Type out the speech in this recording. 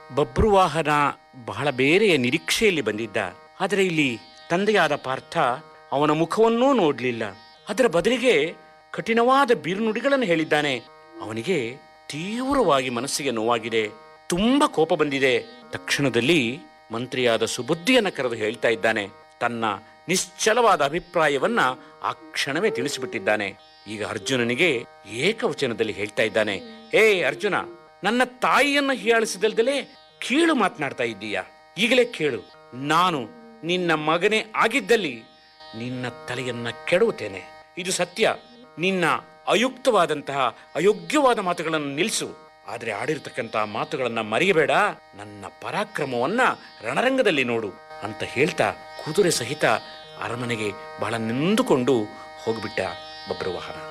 ಬಬ್ರುವಾಹನ ಬಹಳ ಬೇರೆಯ ನಿರೀಕ್ಷೆಯಲ್ಲಿ ಬಂದಿದ್ದ ಆದರೆ ಇಲ್ಲಿ ತಂದೆಯಾದ ಪಾರ್ಥ ಅವನ ಮುಖವನ್ನೂ ನೋಡ್ಲಿಲ್ಲ ಅದರ ಬದಲಿಗೆ ಕಠಿಣವಾದ ಬೀರುನುಡಿಗಳನ್ನು ಹೇಳಿದ್ದಾನೆ ಅವನಿಗೆ ತೀವ್ರವಾಗಿ ಮನಸ್ಸಿಗೆ ನೋವಾಗಿದೆ ತುಂಬಾ ಕೋಪ ಬಂದಿದೆ ತಕ್ಷಣದಲ್ಲಿ ಮಂತ್ರಿಯಾದ ಸುಬುದ್ಧಿಯನ್ನ ಕರೆದು ಹೇಳ್ತಾ ಇದ್ದಾನೆ ತನ್ನ ನಿಶ್ಚಲವಾದ ಅಭಿಪ್ರಾಯವನ್ನ ಆ ಕ್ಷಣವೇ ತಿಳಿಸಿಬಿಟ್ಟಿದ್ದಾನೆ ಈಗ ಅರ್ಜುನನಿಗೆ ಏಕವಚನದಲ್ಲಿ ಹೇಳ್ತಾ ಇದ್ದಾನೆ ಏ ಅರ್ಜುನ ನನ್ನ ತಾಯಿಯನ್ನ ಹೀಯಾಳಿಸಿದಲ್ದಲೇ ಕೀಳು ಮಾತನಾಡ್ತಾ ಇದ್ದೀಯಾ ಈಗಲೇ ಕೇಳು ನಾನು ನಿನ್ನ ಮಗನೇ ಆಗಿದ್ದಲ್ಲಿ ನಿನ್ನ ತಲೆಯನ್ನ ಕೆಡವುತ್ತೇನೆ ಇದು ಸತ್ಯ ನಿನ್ನ ಅಯುಕ್ತವಾದಂತಹ ಅಯೋಗ್ಯವಾದ ಮಾತುಗಳನ್ನು ನಿಲ್ಲಿಸು ಆದ್ರೆ ಆಡಿರ್ತಕ್ಕಂತಹ ಮಾತುಗಳನ್ನ ಮರೆಯಬೇಡ ನನ್ನ ಪರಾಕ್ರಮವನ್ನ ರಣರಂಗದಲ್ಲಿ ನೋಡು ಅಂತ ಹೇಳ್ತಾ ಕುದುರೆ ಸಹಿತ ಅರಮನೆಗೆ ಬಹಳ ನಿಂದುಕೊಂಡು ಹೋಗ್ಬಿಟ್ಟ ಬಬ್ರವಾಹನ